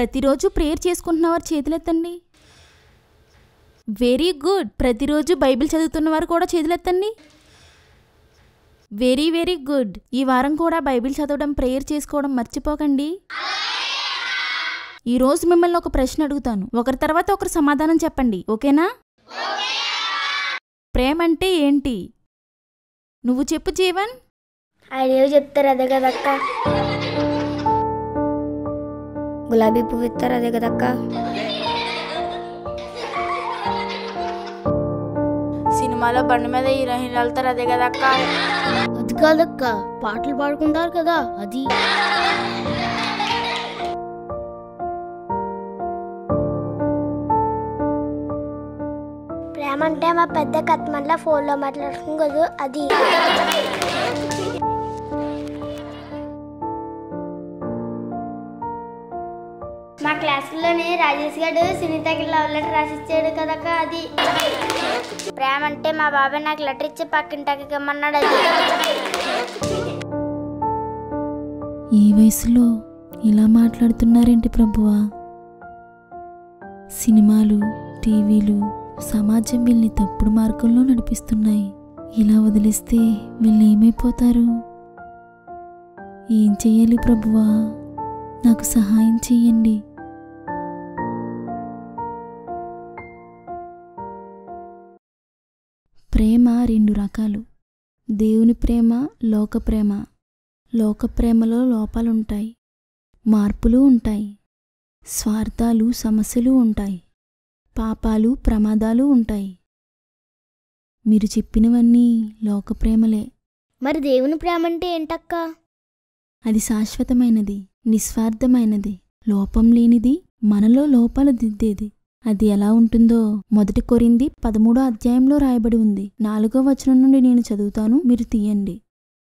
ప్రతిరోజు ప్రేయర్ చేసుకుంటున్నవారు చేతులెత్తండి వెరీ గుడ్ ప్రతిరోజు బైబిల్ చదువుతున్నవారు కూడా చేతులెత్తండి వెరీ వెరీ గుడ్ ఈ వారం కూడా బైబిల్ చదవడం ప్రేయర్ చేసుకోవడం మర్చిపోకండి ఈరోజు మిమ్మల్ని ఒక ప్రశ్న అడుగుతాను ఒకరి తర్వాత ఒకరు సమాధానం చెప్పండి ఓకేనా ప్రేమ అంటే ఏంటి నువ్వు చెప్పు జీవన్ ఐడియా చెప్తారు అదే కదక్క గులాబీ పువ్వు ఇస్తారు అదే కదక్క సినిమాలో బండి మీద హీరోయిన్లు వెళ్తారు అదే కదా అక్క అది కాదక్క పాటలు పాడుకుంటారు కదా అది ప్రేమ అంటే మా పెద్ద కత్మల్లా ఫోన్లో మాట్లాడుకుని కదా అది మా క్లాసులోనే రాజేష్ గారు సునీతకి లవ్ లెటర్ రాసిచ్చాడు కదక్క అది ప్రేమ అంటే మా బాబాయ్ నాకు లెటర్ ఇచ్చి పక్కింటికి ఇమ్మన్నాడు అది ఈ వయసులో ఇలా మాట్లాడుతున్నారేంటి ప్రభువా సినిమాలు టీవీలు సమాజం వీళ్ళని తప్పుడు మార్గంలో నడిపిస్తున్నాయి ఇలా వదిలేస్తే వీళ్ళు ఏమైపోతారు ఏం చెయ్యాలి ప్రభువా నాకు సహాయం చెయ్యండి ప్రేమ రెండు రకాలు దేవుని ప్రేమ లోక ప్రేమ లోక ప్రేమలో లోపాలుంటాయి మార్పులు ఉంటాయి స్వార్థాలు సమస్యలు ఉంటాయి పాపాలు ప్రమాదాలు ఉంటాయి మీరు చెప్పినవన్నీ లోక ప్రేమలే మరి దేవుని ప్రేమ అంటే ఏంటక్క అది శాశ్వతమైనది నిస్వార్థమైనది లోపం లేనిది మనలో లోపాలు దిద్దేది అది ఎలా ఉంటుందో మొదటి కొరింది పదమూడో అధ్యాయంలో రాయబడి ఉంది నాలుగో వచనం నుండి నేను చదువుతాను మీరు తీయండి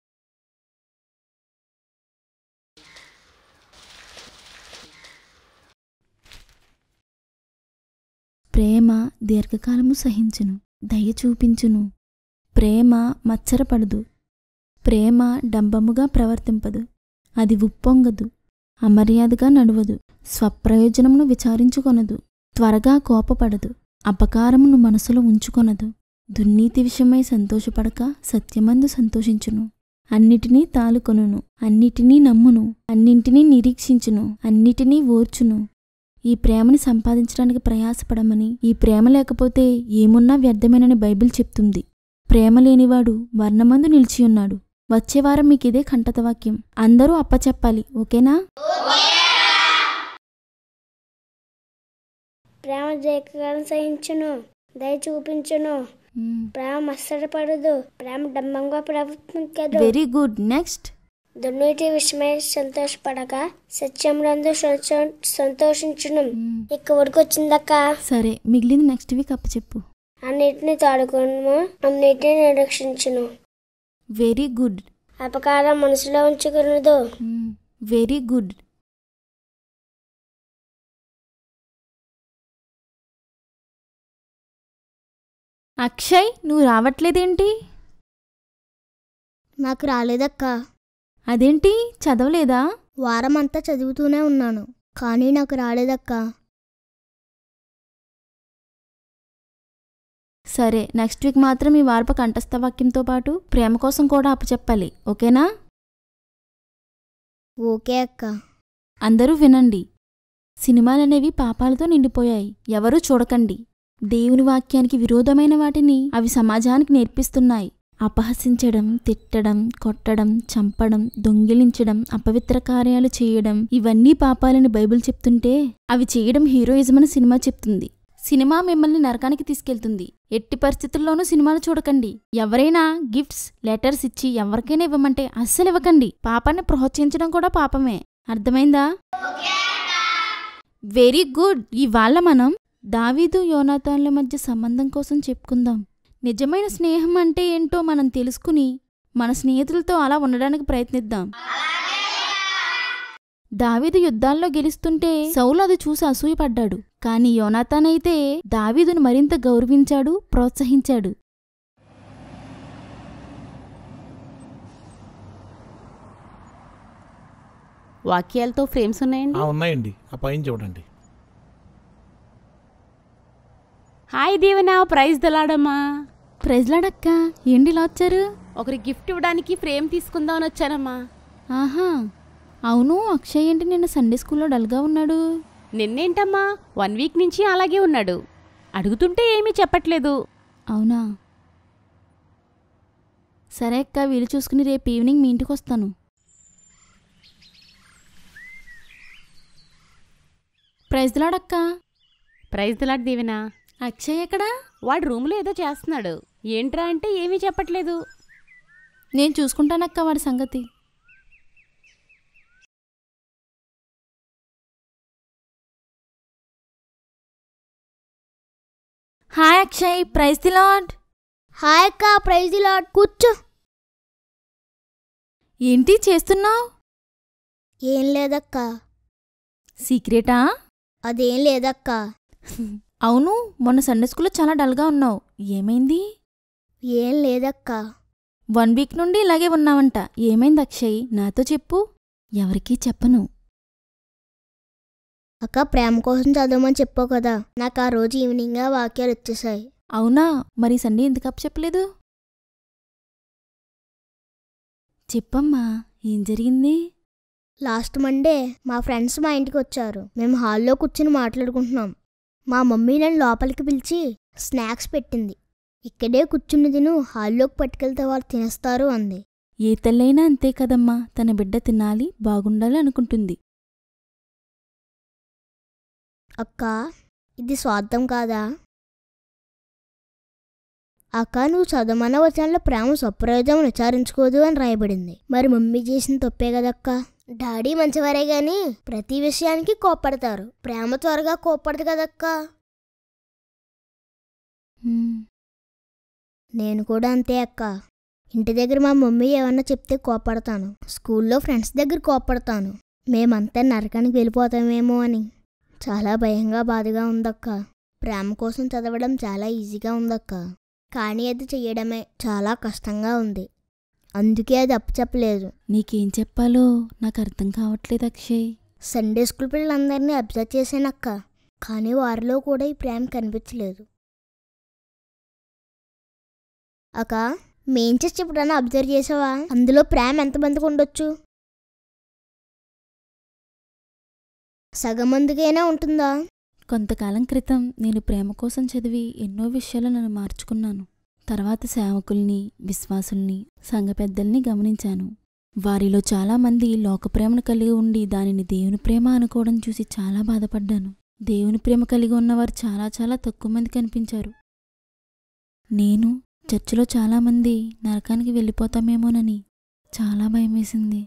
ప్రేమ దీర్ఘకాలము సహించును దయ చూపించును ప్రేమ మచ్చరపడదు ప్రేమ డంబముగా ప్రవర్తింపదు అది ఉప్పొంగదు అమర్యాదగా నడవదు స్వప్రయోజనమును విచారించుకొనదు త్వరగా కోపపడదు అపకారమును మనసులో ఉంచుకొనదు దుర్నీతి విషయమై సంతోషపడక సత్యమందు సంతోషించును అన్నిటినీ తాలుకొనును అన్నిటినీ నమ్మును అన్నింటినీ నిరీక్షించును అన్నిటినీ ఓర్చును ఈ ప్రేమని సంపాదించడానికి ప్రయాసపడమని ఈ ప్రేమ లేకపోతే ఏమున్నా వ్యర్థమేనని బైబిల్ చెప్తుంది ప్రేమ లేనివాడు వర్ణమందు నిలిచియున్నాడు వచ్చేవారం మీకిదే కంటతవాక్యం అందరూ అప్పచెప్పాలి ఓకేనా ప్రేమ జయకాలం సహించును దయ చూపించును ప్రేమ మత్సరపడదు ప్రేమ డంబంగా ప్రవర్తించదు వెరీ గుడ్ నెక్స్ట్ దుర్నీతి విషయమై సంతోషపడక సత్యములందు సంతో- సంతోషించును ఇక్కడ వరకు వచ్చిందక్క సరే మిగిలింది నెక్స్ట్ వీక్ అప్పచెప్పు అన్నిటిని తాడుకును అన్నిటిని నిరీక్షించును వెరీ గుడ్ అపకారం మనసులో ఉంచుకున్నదు వెరీ గుడ్ అక్షయ్ నువ్వు రావట్లేదేంటి నాకు రాలేదక్క అదేంటి చదవలేదా వారం అంతా చదువుతూనే ఉన్నాను కానీ నాకు రాలేదక్క సరే నెక్స్ట్ వీక్ మాత్రం ఈ వార్ప కంఠస్థ వాక్యంతో పాటు ప్రేమ కోసం కూడా అప్పచెప్పాలి ఓకేనా ఓకే అక్క అందరూ వినండి సినిమాలనేవి పాపాలతో నిండిపోయాయి ఎవరూ చూడకండి దేవుని వాక్యానికి విరోధమైన వాటిని అవి సమాజానికి నేర్పిస్తున్నాయి అపహసించడం తిట్టడం కొట్టడం చంపడం దొంగిలించడం అపవిత్ర కార్యాలు చేయడం ఇవన్నీ పాపాలని బైబిల్ చెప్తుంటే అవి చేయడం హీరోయిజమని సినిమా చెప్తుంది సినిమా మిమ్మల్ని నరకానికి తీసుకెళ్తుంది ఎట్టి పరిస్థితుల్లోనూ సినిమాలు చూడకండి ఎవరైనా గిఫ్ట్స్ లెటర్స్ ఇచ్చి ఎవరికైనా ఇవ్వమంటే అస్సలు ఇవ్వకండి పాపాన్ని ప్రోత్సహించడం కూడా పాపమే అర్థమైందా వెరీ గుడ్ ఇవాళ మనం దావీదు యోనాతాన్ల మధ్య సంబంధం కోసం చెప్పుకుందాం నిజమైన స్నేహం అంటే ఏంటో మనం తెలుసుకుని మన స్నేహితులతో అలా ఉండడానికి ప్రయత్నిద్దాం దావీదు యుద్ధాల్లో గెలుస్తుంటే సౌలు అది చూసి అసూయపడ్డాడు కాని యోనాతాన్ అయితే దావీదును మరింత గౌరవించాడు ప్రోత్సహించాడు వాక్యాలతో ఫ్రేమ్స్ ఉన్నాయండి ఆ, ఉన్నాయండి ఆ పైన చూడండి హాయ్ దీవెన ప్రైజ్ దలాడమ్మా ప్రైజ్లాడక్క ఏంటి ఇలా వచ్చారు ఒకరి గిఫ్ట్ ఇవ్వడానికి ఫ్రేమ్ తీసుకుందామని వచ్చానమ్మా ఆహా అవును అక్షయ్ ఏంటి నిన్న సండే స్కూల్లో డల్గా ఉన్నాడు నిన్నేంటమ్మా వన్ వీక్ నుంచి అలాగే ఉన్నాడు అడుగుతుంటే ఏమీ చెప్పట్లేదు అవునా సరే అక్క వీలు చూసుకుని రేపు ఈవినింగ్ మీ ఇంటికి వస్తాను ప్రైజ్లాడక్క ప్రైజ్ దలాడ్ దీవెన అక్షయ్ ఎక్కడా వాడు రూమ్లో ఏదో చేస్తున్నాడు ఏంట్రా అంటే ఏమీ చెప్పట్లేదు నేను చూసుకుంటానక్క వాడి సంగతి hi Akshay praise the Lord hi అక్క ప్రైజ్ లాడ్ కూర్చో ఏంటి చేస్తున్నావు ఏం లేదక్క సీక్రెటా అదేం లేదక్క అవును మొన్న సండే స్కూల్లో చాలా డల్గా ఉన్నావు ఏమైంది ఏం లేదక్క వన్ వీక్ నుండి ఇలాగే ఉన్నావంట ఏమైంది అక్షయ్ నాతో చెప్పు ఎవరికీ చెప్పను అక్క ప్రేమ కోసం చదవమని చెప్పావు కదా నాకు ఆ రోజు ఈవినింగ్ ఆ వాక్యాలు వచ్చేసాయి అవునా మరి సండే ఎందుకు అప్ చెప్పలేదు చెప్పమ్మా ఏం జరిగింది లాస్ట్ మండే మా ఫ్రెండ్స్ మా ఇంటికి వచ్చారు మేము హాల్లో కూర్చుని మాట్లాడుకుంటున్నాం మా మమ్మీ నన్ను లోపలికి పిలిచి స్నాక్స్ పెట్టింది ఇక్కడే కూర్చుని తిను హాల్లోకి పట్టుకెళ్తే వాళ్ళు తినేస్తారు అంది ఏ తల్లైనా అంతే కదమ్మా తన బిడ్డ తినాలి బాగుండాలి అనుకుంటుంది అక్క ఇది స్వార్థం కాదా అక్క నువ్వు చదవమన్న వచనంలో ప్రేమ స్వప్రయోజనం విచారించుకోదు అని రాయబడింది మరి మమ్మీ చేసిన తప్పే కదక్క డాడీ మంచివారే గాని ప్రతి విషయానికి కోప్పడతారు ప్రేమ త్వరగా కోప్పడదు కదక్క హ్మ్, నేను కూడా అంతే అక్క ఇంటి దగ్గర మా మమ్మీ ఏమన్నా చెప్తే కోప్పడతాను స్కూల్లో ఫ్రెండ్స్ దగ్గర కోప్పడతాను మేమంతా నరకానికి వెళ్ళిపోతామేమో అని చాలా భయంగా బాధగా ఉందక్క ప్రేమ కోసం చదవడం చాలా ఈజీగా ఉందక్క కానీ అది చెయ్యడమే చాలా కష్టంగా ఉంది అందుకే అది అప్పచెప్పలేదు నీకేం చెప్పాలో నాకు అర్థం కావట్లేదు అక్షయ్ సండే స్కూల్ పిల్లలందరినీ అబ్జర్వ్ చేశానక్క కానీ వారిలో కూడా ఈ ప్రేమ కనిపించలేదు అక్క మేం చేసి ఎప్పుడన్నా అబ్జర్వ్ చేసావా అందులో ప్రేమ ఎంతమందికి ఉండొచ్చు సగం మందికైనా ఉంటుందా కొంతకాలం క్రితం నేను ప్రేమ కోసం చదివి ఎన్నో విషయాలు నన్ను మార్చుకున్నాను తర్వాత సేవకుల్ని విశ్వాసుల్ని సంఘ పెద్దల్ని గమనించాను వారిలో చాలామంది లోక ప్రేమను కలిగి ఉండి దానిని దేవుని ప్రేమ అనుకోవడం చూసి చాలా బాధపడ్డాను దేవుని ప్రేమ కలిగి ఉన్నవారు చాలా చాలా తక్కువ మంది కనిపించారు నేను చర్చిలో చాలామంది నరకానికి వెళ్ళిపోతామేమోనని చాలా భయమేసింది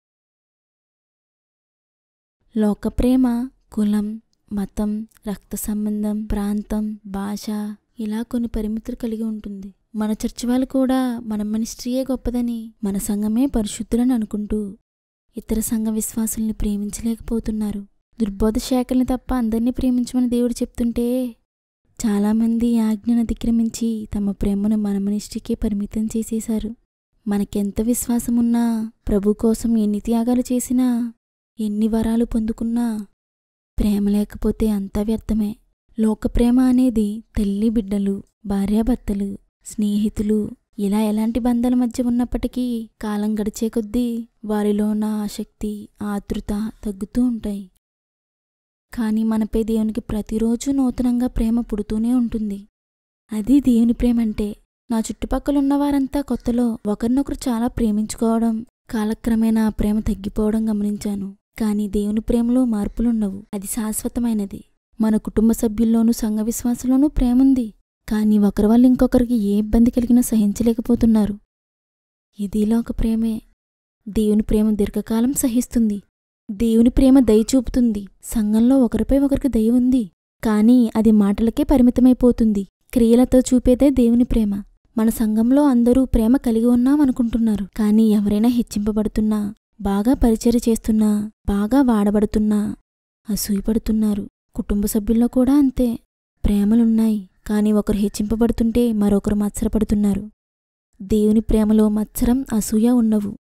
లోక ప్రేమ కులం మతం రక్త సంబంధం ప్రాంతం భాష ఇలా కొన్ని పరిమితులు కలిగి ఉంటుంది మన చర్చి వాళ్ళు కూడా మన మినిస్ట్రీయే గొప్పదని మన సంఘమే పరిశుద్ధులని అనుకుంటూ ఇతర సంఘ విశ్వాసుల్ని ప్రేమించలేకపోతున్నారు దుర్బోధ శాఖల్ని తప్ప అందరినీ ప్రేమించమని దేవుడు చెప్తుంటే చాలామంది ఈ ఆజ్ఞను అతిక్రమించి తమ ప్రేమను మన మినిస్ట్రీకే పరిమితం చేసేశారు మనకెంత విశ్వాసమున్నా ప్రభు కోసం ఎన్ని త్యాగాలు చేసినా ఎన్ని వరాలు పొందుకున్నా ప్రేమ లేకపోతే అంతా వ్యర్థమే లోక ప్రేమ అనేది తల్లి బిడ్డలు భార్యాభర్తలు స్నేహితులు ఇలా ఎలాంటి బంధాల మధ్య ఉన్నప్పటికీ కాలం గడిచే కొద్దీ వారిలో ఉన్న ఆసక్తి ఆతృత తగ్గుతూ ఉంటాయి కానీ మనపై దేవునికి ప్రతిరోజు నూతనంగా ప్రేమ పుడుతూనే ఉంటుంది అది దేవుని ప్రేమ అంటే నా చుట్టుపక్కల ఉన్నవారంతా కొత్తలో ఒకరినొకరు చాలా ప్రేమించుకోవడం కాలక్రమేణా ఆ ప్రేమ తగ్గిపోవడం గమనించాను కానీ దేవుని ప్రేమలో మార్పులుండవు అది శాశ్వతమైనది మన కుటుంబ సభ్యుల్లోనూ సంఘ విశ్వాసంలోనూ ప్రేముంది కానీ ఒకరి వల్ల ఇంకొకరికి ఏ ఇబ్బంది కలిగినా సహించలేకపోతున్నారు ఇదిలా ఒక ప్రేమే దేవుని ప్రేమ దీర్ఘకాలం సహిస్తుంది దేవుని ప్రేమ దయ చూపుతుంది సంఘంలో ఒకరిపై ఒకరికి దయ ఉంది కానీ అది మాటలకే పరిమితమైపోతుంది క్రియలతో చూపేదే దేవుని ప్రేమ మన సంఘంలో అందరూ ప్రేమ కలిగి ఉన్నామనుకుంటున్నారు కానీ ఎవరైనా హెచ్చింపబడుతున్నా బాగా పరిచర్య చేస్తున్నా బాగా వాడబడుతున్నా అసూయపడుతున్నారు కుటుంబ సభ్యుల్లో కూడా అంతే ప్రేమలున్నాయి కానీ ఒకరు హెచ్చింపబడుతుంటే మరొకరు మత్సరపడుతున్నారు దేవుని ప్రేమలో మత్సరం అసూయ ఉన్నవు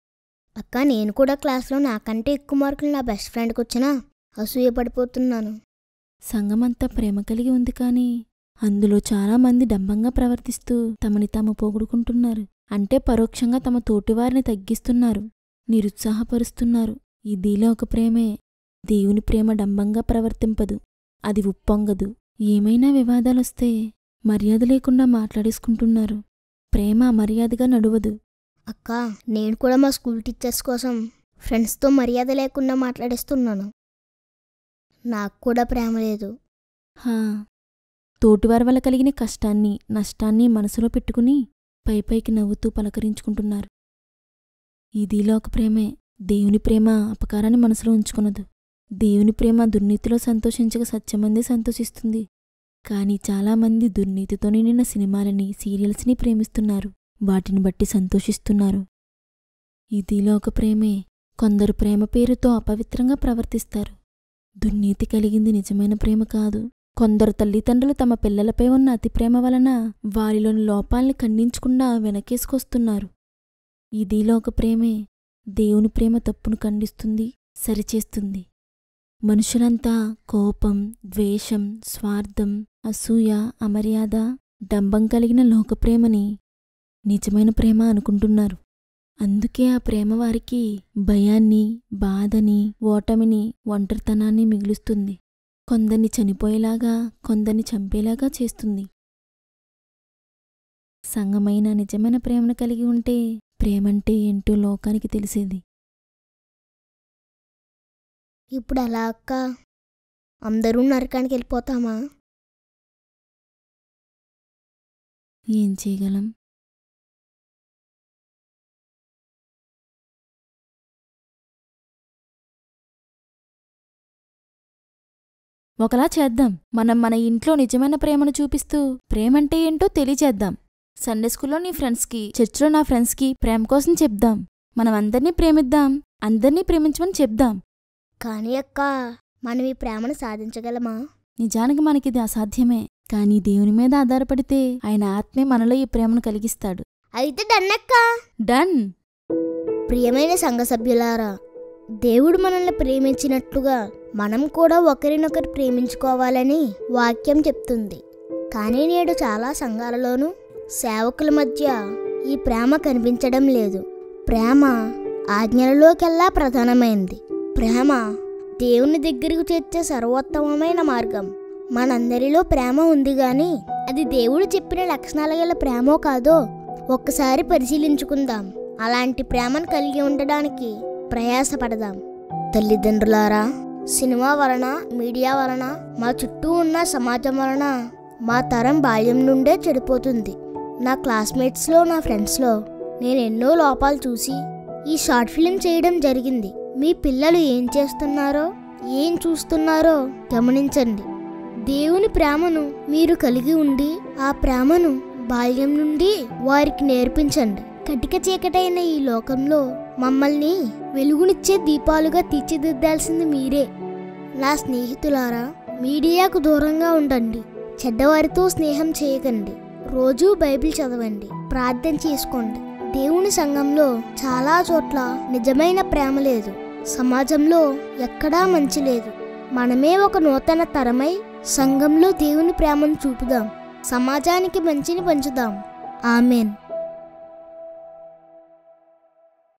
అక్క నేను కూడా క్లాస్లో నాకంటే ఎక్కువ మార్కులు నా బెస్ట్ ఫ్రెండ్కి వచ్చినా అసూయ పడిపోతున్నాను సంఘమంతా ప్రేమ కలిగి ఉంది కానీ అందులో చాలామంది డంబంగా ప్రవర్తిస్తూ తమని తాము పొగుడుకుంటున్నారు అంటే పరోక్షంగా తమ తోటివారిని తగ్గిస్తున్నారు నిరుత్సాహపరుస్తున్నారు ఇదిలో ఒక ప్రేమే దేవుని ప్రేమ డంబంగా ప్రవర్తింపదు అది ఉప్పొంగదు ఏమైనా వివాదాలొస్తే మర్యాద లేకుండా మాట్లాడేసుకుంటున్నారు ప్రేమ అమర్యాదగా నడువదు అక్క నేను కూడా మా స్కూల్ టీచర్స్ కోసం ఫ్రెండ్స్తో మర్యాద లేకుండా మాట్లాడేస్తున్నాను నాకు కూడా ప్రేమ లేదు హా తోటివారి వల్ల కలిగిన కష్టాన్ని నష్టాన్ని మనసులో పెట్టుకుని పైపైకి నవ్వుతూ పలకరించుకుంటున్నారు ఇదిలో ఒక ప్రేమే దేవుని ప్రేమ అపకారాన్ని మనసులో ఉంచుకునదు దేవుని ప్రేమ దుర్నీతిలో సంతోషించక సత్యమంది సంతోషిస్తుంది కానీ చాలామంది దుర్నీతితో నిండిన సినిమాలని సీరియల్స్ని ప్రేమిస్తున్నారు వాటిని బట్టి సంతోషిస్తున్నారు ఇదిలో ఒక ప్రేమే కొందరు ప్రేమ పేరుతో అపవిత్రంగా ప్రవర్తిస్తారు దుర్నీతి కలిగింది నిజమైన ప్రేమ కాదు కొందరు తల్లిదండ్రులు తమ పిల్లలపై ఉన్న అతి ప్రేమ వలన వారిలోని లోపాల్ని ఖండించకుండా వెనకేసుకొస్తున్నారు ఇదిలో ఒక ప్రేమే దేవుని ప్రేమ తప్పును ఖండిస్తుంది సరిచేస్తుంది మనుషులంతా కోపం ద్వేషం స్వార్థం అసూయ అమర్యాద డంబం కలిగిన లోకప్రేమని నిజమైన ప్రేమ అనుకుంటున్నారు అందుకే ఆ ప్రేమ వారికి భయాన్ని బాధని ఓటమిని ఒంటరితనాన్ని మిగులుస్తుంది కొందరిని చనిపోయేలాగా కొందరిని చంపేలాగా చేస్తుంది సంగమైన నిజమైన ప్రేమను కలిగి ఉంటే ప్రేమంటే ఏంటో లోకానికి తెలిసేది ఇప్పుడు అలా అక్క అందరూ నరకానికి వెళ్ళిపోతామా ఏం చేయగలం ఒకలా చేద్దాం మనం మన ఇంట్లో నిజమైన ప్రేమను చూపిస్తూ ప్రేమంటే ఏంటో తెలియచేద్దాం సండే స్కూల్లో నీ ఫ్రెండ్స్కి చర్చిలో నా ఫ్రెండ్స్కి ప్రేమ కోసం చెప్దాం మనం అందరినీ ప్రేమిద్దాం అందరినీ ప్రేమించమని చెప్దాం కానీ అక్క మనం ఈ ప్రేమను సాధించగలమా నిజానికి మనకిది అసాధ్యమే కానీ దేవుని మీద ఆధారపడితే ఆయన ఆత్మే మనలో ఈ ప్రేమను కలిగిస్తాడు అయితే డన్నక్క డన్ ప్రియమైన సంఘ సభ్యులారా దేవుడు మనల్ని ప్రేమించినట్లుగా మనం కూడా ఒకరినొకరు ప్రేమించుకోవాలని వాక్యం చెప్తుంది కానీ నేడు చాలా సంఘాలలోనూ సేవకుల మధ్య ఈ ప్రేమ కనిపించడం లేదు ప్రేమ ఆజ్ఞలలోకెల్లా ప్రధానమైంది ప్రేమ దేవుని దగ్గరకు చేర్చే సర్వోత్తమమైన మార్గం మనందరిలో ప్రేమ ఉంది గాని అది దేవుడు చెప్పిన లక్షణాల గల ప్రేమో కాదో ఒక్కసారి పరిశీలించుకుందాం అలాంటి ప్రేమను కలిగి ఉండడానికి ప్రయాసపడదాం తల్లిదండ్రులారా సినిమా వలన మీడియా వలన మా చుట్టూ ఉన్న సమాజం వలన మా తరం బాల్యం నుండే చెడిపోతుంది నా క్లాస్మేట్స్లో నా ఫ్రెండ్స్లో నేను ఎన్నో లోపాలు చూసి ఈ షార్ట్ ఫిలిం చేయడం జరిగింది మీ పిల్లలు ఏం చేస్తున్నారో ఏం చూస్తున్నారో గమనించండి దేవుని ప్రేమను మీరు కలిగి ఉండి ఆ ప్రేమను బాల్యం నుండి వారికి నేర్పించండి కటిక చీకటైన ఈ లోకంలో మమ్మల్ని వెలుగునిచ్చే దీపాలుగా తీర్చిదిద్దాల్సింది మీరే నా స్నేహితులారా మీడియాకు దూరంగా ఉండండి చెడ్డవారితో స్నేహం చేయకండి రోజూ బైబిల్ చదవండి ప్రార్థన చేసుకోండి దేవుని సంఘంలో చాలా చోట్ల నిజమైన ప్రేమ లేదు సమాజంలో ఎక్కడా మంచి లేదు మనమే ఒక నూతన తరమై సంఘంలో దేవుని ప్రేమను చూపుదాం సమాజానికి మంచిని పంచుదాం ఆమెన్